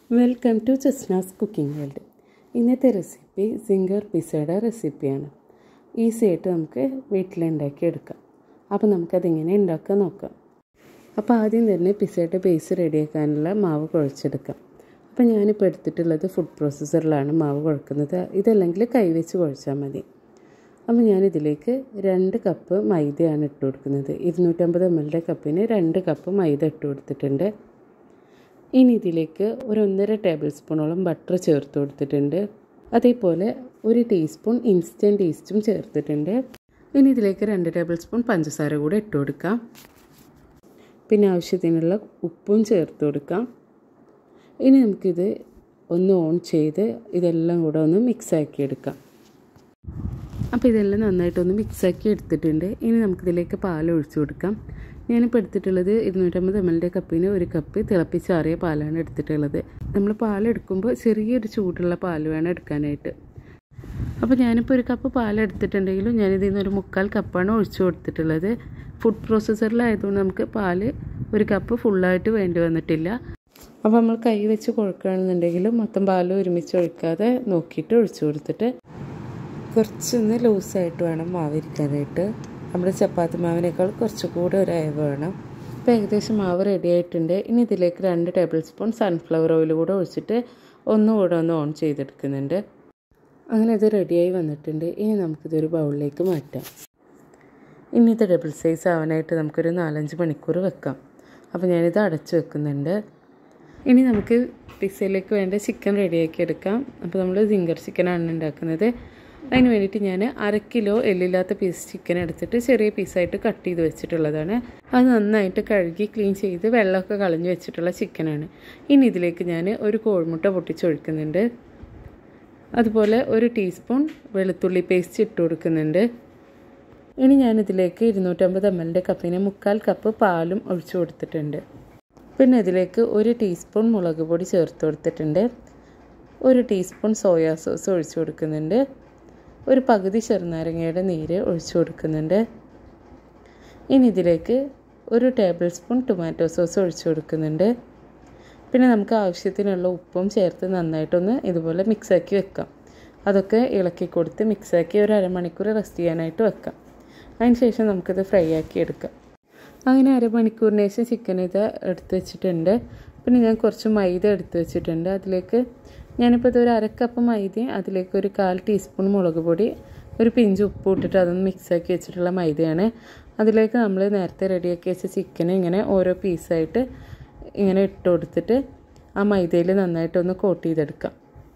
welcome to Jasna's cooking world ഇന്നത്തെ recipe zinger പിസയുടെ റെസിപ്പിയാണ് ഈസി ആയിട്ട് നമുക്ക് വീട്ടിലുണ്ടാക്കി എടുക്കാം അപ്പോൾ നമുക്കതെങ്ങനെ ഉണ്ടാക്കാൻ നോക്കാം അപ്പോൾ ആദ്യം തന്നെ പിസയുടെ ബേസ് റെഡിയാക്കാനുള്ള മാവ് കുഴച്ചെടുക്കാം അപ്പോൾ ഞാനിപ്പോൾ എടുത്തിട്ടുള്ളത് ഫുഡ് പ്രോസസ്സറിലാണ് മാവ് കുഴക്കുന്നത് ഇതല്ലെങ്കിൽ കൈവച്ച് കുഴച്ചാൽ മതി അപ്പോൾ ഞാനിതിലേക്ക് രണ്ട് കപ്പ് മൈദയാണ് ഇട്ട് കൊടുക്കുന്നത് ഇരുന്നൂറ്റമ്പത് എം എല്ലിൻ്റെ കപ്പിന് രണ്ട് കപ്പ് മൈദ ഇട്ട് കൊടുത്തിട്ടുണ്ട് ഇനി ഇതിലേക്ക് ഒരു ഒന്നര ടേബിൾ സ്പൂണോളം ബട്ടർ ചേർത്ത് കൊടുത്തിട്ടുണ്ട് അതേപോലെ ഒരു ടീസ്പൂൺ ഇൻസ്റ്റൻറ്റ് ഈസ്റ്റും ചേർത്തിട്ടുണ്ട് ഇനി ഇതിലേക്ക് രണ്ട് ടേബിൾ സ്പൂൺ പഞ്ചസാര കൂടെ ഇട്ട് കൊടുക്കാം പിന്നെ ആവശ്യത്തിനുള്ള ഉപ്പും ചേർത്ത് കൊടുക്കാം ഇനി നമുക്കിത് ഒന്ന് ഓൺ ചെയ്ത് ഇതെല്ലാം കൂടെ ഒന്ന് മിക്സാക്കി എടുക്കാം അപ്പോൾ ഇതെല്ലാം നന്നായിട്ടൊന്ന് മിക്സാക്കി എടുത്തിട്ടുണ്ട് ഇനി നമുക്കിതിലേക്ക് പാൽ ഒഴിച്ചു കൊടുക്കാം ഞാനിപ്പോൾ എടുത്തിട്ടുള്ളത് ഇരുന്നൂറ്റമ്പത് എം എല്ലിൻ്റെ കപ്പിന് ഒരു കപ്പ് തിളപ്പിച്ചാറിയ പാലാണ് എടുത്തിട്ടുള്ളത് നമ്മൾ പാലെടുക്കുമ്പോൾ ചെറിയൊരു ചൂടുള്ള പാൽ വേണം എടുക്കാനായിട്ട് അപ്പോൾ ഞാനിപ്പോൾ ഒരു കപ്പ് പാൽ എടുത്തിട്ടുണ്ടെങ്കിലും ഞാനിതിൽ നിന്ന് ഒരു മുക്കാൽ കപ്പാണ് ഒഴിച്ചു കൊടുത്തിട്ടുള്ളത് ഫുഡ് പ്രോസസ്സറിലായതുകൊണ്ട് നമുക്ക് പാൽ ഒരു കപ്പ് ഫുള്ളായിട്ട് വേണ്ടി വന്നിട്ടില്ല അപ്പോൾ നമ്മൾ കൈ വെച്ച് കുഴക്കുകയാണെന്നുണ്ടെങ്കിൽ മൊത്തം പാൽ ഒരുമിച്ച് ഒഴിക്കാതെ നോക്കിയിട്ട് ഒഴിച്ചു കൊടുത്തിട്ട് കുറച്ചൊന്ന് ലൂസായിട്ട് വേണം മാവിരിക്കാനായിട്ട് നമ്മുടെ ചപ്പാത്തി മാവിനേക്കാൾ കുറച്ചുകൂടെ ഒരു അയവ് വേണം ഇപ്പോൾ ഏകദേശം മാവ് റെഡി ആയിട്ടുണ്ട് ഇനി ഇതിലേക്ക് രണ്ട് ടേബിൾ സ്പൂൺ സൺഫ്ലവർ ഓയിൽ കൂടെ ഒഴിച്ചിട്ട് ഒന്നുകൂടെ ഒന്ന് ഓൺ ചെയ്തെടുക്കുന്നുണ്ട് അങ്ങനെ ഇത് റെഡിയായി വന്നിട്ടുണ്ട് ഇനി നമുക്കിതൊരു ബൗളിലേക്ക് മാറ്റാം ഇനി ഇത് ഡബിൾ സൈസ് ആവാനായിട്ട് നമുക്കൊരു നാലഞ്ച് മണിക്കൂർ വെക്കാം അപ്പോൾ ഞാനിത് അടച്ചു വെക്കുന്നുണ്ട് ഇനി നമുക്ക് പിസയിലേക്ക് വേണ്ട ചിക്കൻ റെഡിയാക്കി എടുക്കാം അപ്പോൾ നമ്മൾ സിംഗർ ചിക്കനാണ് ഉണ്ടാക്കുന്നത് അതിന് വേണ്ടിയിട്ട് ഞാൻ അര കിലോ എല്ലില്ലാത്ത പീസ് ചിക്കൻ എടുത്തിട്ട് ചെറിയ പീസായിട്ട് കട്ട് ചെയ്ത് വെച്ചിട്ടുള്ളതാണ് അത് നന്നായിട്ട് കഴുകി ക്ലീൻ ചെയ്ത് വെള്ളമൊക്കെ കളഞ്ഞ് വെച്ചിട്ടുള്ള ചിക്കനാണ് ഇനി ഇതിലേക്ക് ഞാൻ ഒരു കോഴിമുട്ട പൊട്ടിച്ചൊഴിക്കുന്നുണ്ട് അതുപോലെ ഒരു ടീസ്പൂൺ വെളുത്തുള്ളി പേസ്റ്റ് ഇട്ട് കൊടുക്കുന്നുണ്ട് ഇനി ഞാനിതിലേക്ക് ഇരുന്നൂറ്റമ്പത് എം എല്ലിൻ്റെ കപ്പിന് മുക്കാൽ കപ്പ് പാലും ഒഴിച്ചു കൊടുത്തിട്ടുണ്ട് പിന്നെ ഇതിലേക്ക് ഒരു ടീസ്പൂൺ മുളക് പൊടി ചേർത്ത് കൊടുത്തിട്ടുണ്ട് ഒരു ടീസ്പൂൺ സോയാ സോസ് ഒഴിച്ചു കൊടുക്കുന്നുണ്ട് ഒരു പകുതി ചെറുനാരങ്ങയുടെ നീര് ഒഴിച്ചു കൊടുക്കുന്നുണ്ട് ഇനി ഇതിലേക്ക് ഒരു ടേബിൾ സ്പൂൺ ടൊമാറ്റോ സോസ് ഒഴിച്ചു കൊടുക്കുന്നുണ്ട് പിന്നെ നമുക്ക് ആവശ്യത്തിനുള്ള ഉപ്പും ചേർത്ത് നന്നായിട്ടൊന്ന് ഇതുപോലെ മിക്സാക്കി വെക്കാം അതൊക്കെ ഇളക്കി കൊടുത്ത് മിക്സാക്കി ഒരു അരമണിക്കൂർ റെസ്റ്റ് ചെയ്യാനായിട്ട് വെക്കാം അതിന് ശേഷം നമുക്കിത് ഫ്രൈ ആക്കി എടുക്കാം അങ്ങനെ അരമണിക്കൂറിന് ശേഷം ചിക്കൻ ഇത് എടുത്ത് വെച്ചിട്ടുണ്ട് പിന്നെ ഞാൻ കുറച്ച് മൈദ എടുത്ത് വെച്ചിട്ടുണ്ട് അതിലേക്ക് ഞാനിപ്പോൾ ഇതൊരു അരക്കപ്പ് മൈദയും അതിലേക്ക് ഒരു കാൽ ടീസ്പൂൺ മുളക് പൊടി ഒരു പിഞ്ച് ഉപ്പ് ഇട്ടിട്ട് അതൊന്ന് മിക്സാക്കി വെച്ചിട്ടുള്ള മൈദയാണ് അതിലേക്ക് നമ്മൾ നേരത്തെ റെഡിയാക്കി വെച്ച ചിക്കൻ ഇങ്ങനെ ഓരോ പീസായിട്ട് ഇങ്ങനെ ഇട്ട് കൊടുത്തിട്ട് ആ മൈദയിൽ നന്നായിട്ടൊന്ന് കോട്ട് ചെയ്തെടുക്കാം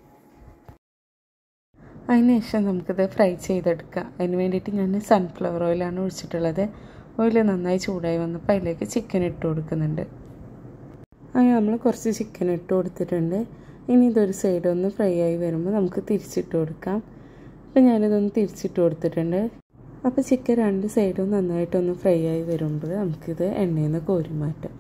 അതിന് ശേഷം നമുക്കിത് ഫ്രൈ ചെയ്തെടുക്കാം അതിന് വേണ്ടിയിട്ട് ഞാൻ സൺഫ്ലവർ ഓയിലാണ് ഒഴിച്ചിട്ടുള്ളത് ഓയിൽ നന്നായി ചൂടായി വന്നപ്പോൾ അതിലേക്ക് ചിക്കൻ ഇട്ട് കൊടുക്കുന്നുണ്ട് അങ്ങനെ നമ്മൾ കുറച്ച് ചിക്കൻ ഇട്ട് കൊടുത്തിട്ടുണ്ട് ഇനി ഇതൊരു സൈഡ് ഒന്ന് ഫ്രൈ ആയി വരുമ്പോൾ നമുക്ക് തിരിച്ചിട്ട് കൊടുക്കാം അപ്പോൾ ഞാനിതൊന്ന് തിരിച്ചിട്ട് കൊടുത്തിട്ടുണ്ട് അപ്പോൾ ചിക്കൻ രണ്ട് സൈഡും നന്നായിട്ടൊന്ന് ഫ്രൈ ആയി വരുമ്പോൾ നമുക്കിത് എണ്ണയിൽ നിന്ന് കോരി മാറ്റാം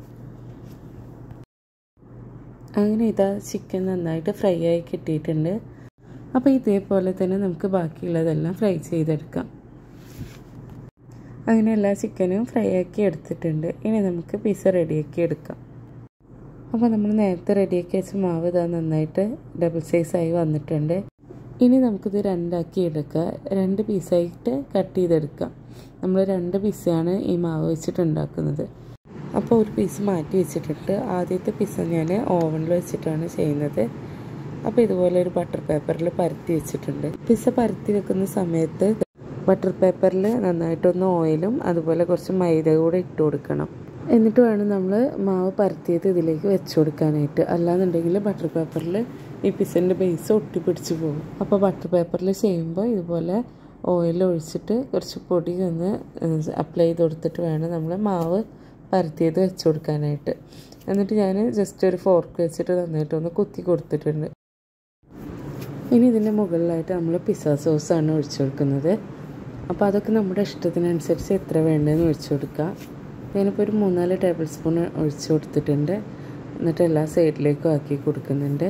അങ്ങനെ ഇതാ ചിക്കൻ നന്നായിട്ട് ഫ്രൈ ആയി കിട്ടിയിട്ടുണ്ട് അപ്പോൾ ഇതേപോലെ തന്നെ നമുക്ക് ബാക്കിയുള്ളതെല്ലാം ഫ്രൈ ചെയ്തെടുക്കാം അങ്ങനെ എല്ലാ ചിക്കനും ഫ്രൈ ആക്കി എടുത്തിട്ടുണ്ട് ഇനി നമുക്ക് പിസ്സ റെഡിയാക്കി എടുക്കാം അപ്പോൾ നമ്മൾ നേരത്തെ റെഡിയാക്കി വെച്ച മാവ് ഇതാ നന്നായിട്ട് ഡബിൾ സൈസായി വന്നിട്ടുണ്ട് ഇനി നമുക്കിത് രണ്ടാക്കി എടുക്കുക രണ്ട് പീസായിട്ട് കട്ട് ചെയ്തെടുക്കാം നമ്മൾ രണ്ട് പീസാണ് ഈ മാവ് വെച്ചിട്ട് ഉണ്ടാക്കുന്നത് അപ്പോൾ ഒരു പീസ് മാറ്റി വെച്ചിട്ടിട്ട് ആദ്യത്തെ പീസ് ഞാൻ ഓവനിൽ വെച്ചിട്ടാണ് ചെയ്യുന്നത് അപ്പോൾ ഇതുപോലെ ഒരു ബട്ടർ പേപ്പറിൽ പരത്തി വെച്ചിട്ടുണ്ട് പിസ്സ പരത്തി വെക്കുന്ന സമയത്ത് ബട്ടർ പേപ്പറിൽ നന്നായിട്ടൊന്ന് ഓയിലും അതുപോലെ കുറച്ച് മൈദ കൂടെ ഇട്ട് കൊടുക്കണം എന്നിട്ട് വേണം നമ്മൾ മാവ് പരത്തിയത് ഇതിലേക്ക് വെച്ച് കൊടുക്കാനായിട്ട് അല്ലാന്നുണ്ടെങ്കിൽ ബട്ടർ പേപ്പറിൽ ഈ പിസ്സൻ്റെ ബേസ് ഒട്ടിപ്പിടിച്ച് പോകും അപ്പോൾ ബട്ടർ പേപ്പറിൽ ചെയ്യുമ്പോൾ ഇതുപോലെ ഓയിൽ ഒഴിച്ചിട്ട് കുറച്ച് പൊടി ഒന്ന് അപ്ലൈ ചെയ്ത് കൊടുത്തിട്ട് വേണം നമ്മൾ മാവ് പരത്തിയത് വെച്ച് കൊടുക്കാനായിട്ട് എന്നിട്ട് ഞാൻ ജസ്റ്റ് ഒരു ഫോർക്ക് വെച്ചിട്ട് നന്നായിട്ടൊന്ന് കുത്തി കൊടുത്തിട്ടുണ്ട് ഇനി ഇതിൻ്റെ മുകളിലായിട്ട് നമ്മൾ പിസ്സ സോസാണ് ഒഴിച്ചു കൊടുക്കുന്നത് അപ്പോൾ അതൊക്കെ നമ്മുടെ ഇഷ്ടത്തിനനുസരിച്ച് എത്ര വേണ്ടതെന്ന് ഒഴിച്ചു കൊടുക്കുക ഞാനിപ്പോൾ ഒരു മൂന്നാല് ടേബിൾ സ്പൂൺ ഒഴിച്ചു കൊടുത്തിട്ടുണ്ട് എന്നിട്ട് എല്ലാ സൈഡിലേക്കും ആക്കി കൊടുക്കുന്നുണ്ട്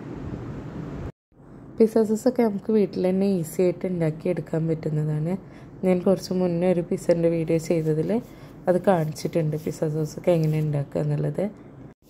പിസ്സ സോസൊക്കെ നമുക്ക് വീട്ടിൽ തന്നെ ഈസി ആയിട്ട് ഉണ്ടാക്കി എടുക്കാൻ പറ്റുന്നതാണ് ഞാൻ കുറച്ച് മുന്നേ ഒരു പിസ്സൻ്റെ വീഡിയോ ചെയ്തതിൽ അത് കാണിച്ചിട്ടുണ്ട് പിസ്സ സോസൊക്കെ എങ്ങനെ ഉണ്ടാക്കുക എന്നുള്ളത്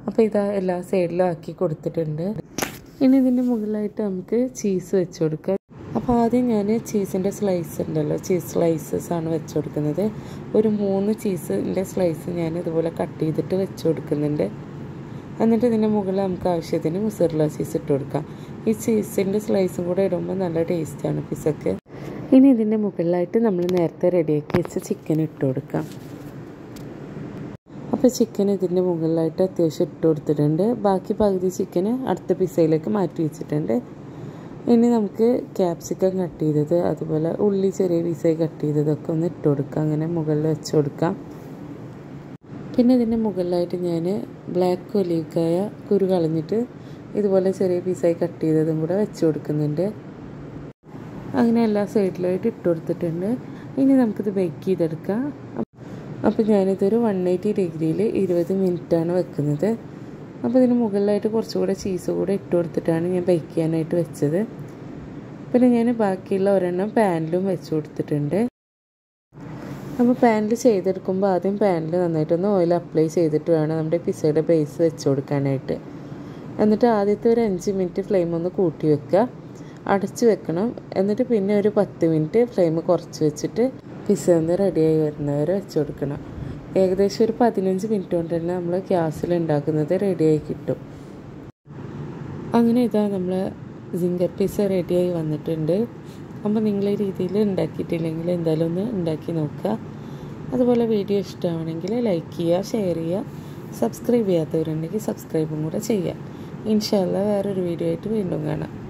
അപ്പോൾ ഇതാ എല്ലാ സൈഡിലും ആക്കി കൊടുത്തിട്ടുണ്ട് ഇനി ഇതിൻ്റെ മുകളിലായിട്ട് നമുക്ക് ചീസ് വെച്ച് കൊടുക്കാം അപ്പോൾ ആദ്യം ഞാൻ ചീസിൻ്റെ സ്ലൈസ് ഉണ്ടല്ലോ ചീസ് സ്ലൈസസ് ആണ് വെച്ച് കൊടുക്കുന്നത് ഒരു മൂന്ന് ചീസിൻ്റെ സ്ലൈസ് ഞാൻ ഇതുപോലെ കട്ട് ചെയ്തിട്ട് വെച്ച് കൊടുക്കുന്നുണ്ട് എന്നിട്ട് ഇതിൻ്റെ മുകളിൽ നമുക്ക് ആവശ്യത്തിന് മുസറില ചീസ് ഇട്ട് കൊടുക്കാം ഈ ചീസിൻ്റെ സ്ലൈസും കൂടെ ഇടുമ്പോൾ നല്ല ടേസ്റ്റാണ് പിസക്ക് ഇനി ഇതിൻ്റെ മുകളിലായിട്ട് നമ്മൾ നേരത്തെ റെഡിയാക്കി വെച്ച ചിക്കൻ ഇട്ട് കൊടുക്കാം അപ്പോൾ ചിക്കൻ ഇതിൻ്റെ മുകളിലായിട്ട് അത്യാവശ്യം ഇട്ട് കൊടുത്തിട്ടുണ്ട് ബാക്കി പകുതി ചിക്കൻ അടുത്ത പിസയിലേക്ക് മാറ്റി വെച്ചിട്ടുണ്ട് ഇനി നമുക്ക് ക്യാപ്സിക്കം കട്ട് ചെയ്തത് അതുപോലെ ഉള്ളി ചെറിയ പീസായി കട്ട് ചെയ്തതൊക്കെ ഒന്ന് ഇട്ട് കൊടുക്കാം അങ്ങനെ മുകളിൽ വെച്ച് കൊടുക്കാം പിന്നെ ഇതിൻ്റെ മുകളിലായിട്ട് ഞാൻ ബ്ലാക്ക് ഒലീവ്ക്കായ കുരു കളഞ്ഞിട്ട് ഇതുപോലെ ചെറിയ പീസായി കട്ട് ചെയ്തതും കൂടെ വെച്ച് കൊടുക്കുന്നുണ്ട് അങ്ങനെ എല്ലാ സൈഡിലായിട്ട് ഇട്ട് കൊടുത്തിട്ടുണ്ട് ഇനി നമുക്കിത് ബേക്ക് ചെയ്തെടുക്കാം അപ്പോൾ ഞാനിതൊരു വൺ എയ്റ്റി ഡിഗ്രിയിൽ ഇരുപത് മിനിറ്റാണ് വെക്കുന്നത് അപ്പോൾ ഇതിന് മുകളിലായിട്ട് കുറച്ചുകൂടെ ചീസ് കൂടെ ഇട്ട് കൊടുത്തിട്ടാണ് ഞാൻ ബേക്ക് ചെയ്യാനായിട്ട് വെച്ചത് പിന്നെ ഞാൻ ബാക്കിയുള്ള ഒരെണ്ണം പാനിലും വെച്ച് കൊടുത്തിട്ടുണ്ട് അപ്പോൾ പാനിൽ ചെയ്തെടുക്കുമ്പോൾ ആദ്യം പാനിൽ നന്നായിട്ടൊന്ന് ഓയിൽ അപ്ലൈ ചെയ്തിട്ട് വേണം നമ്മുടെ പിസയുടെ ബേസ് വെച്ച് കൊടുക്കാനായിട്ട് എന്നിട്ട് ആദ്യത്തെ ഒരു അഞ്ച് മിനിറ്റ് ഫ്ലെയിം ഒന്ന് കൂട്ടി വെക്കുക അടച്ച് വെക്കണം എന്നിട്ട് പിന്നെ ഒരു പത്ത് മിനിറ്റ് ഫ്ലെയിം കുറച്ച് വെച്ചിട്ട് പിസ്സ ഒന്ന് റെഡിയായി വരുന്നവരെ വെച്ച് കൊടുക്കണം ഏകദേശം ഒരു പതിനഞ്ച് മിനിറ്റ് കൊണ്ട് തന്നെ നമ്മൾ ഗ്യാസിൽ ഉണ്ടാക്കുന്നത് റെഡിയായി കിട്ടും അങ്ങനെ ഇതാ നമ്മൾ സിംഗർ പിസ്സ റെഡിയായി വന്നിട്ടുണ്ട് അപ്പോൾ നിങ്ങൾ ഈ രീതിയിൽ ഉണ്ടാക്കിയിട്ടില്ലെങ്കിൽ എന്തായാലും ഒന്ന് ഉണ്ടാക്കി നോക്കുക അതുപോലെ വീഡിയോ ഇഷ്ടമാണെങ്കിൽ ലൈക്ക് ചെയ്യുക ഷെയർ ചെയ്യുക സബ്സ്ക്രൈബ് ചെയ്യാത്തവരുണ്ടെങ്കിൽ സബ്സ്ക്രൈബും കൂടെ ചെയ്യുക ഇൻഷാല്ല വേറൊരു വീഡിയോ ആയിട്ട് വീണ്ടും കാണാം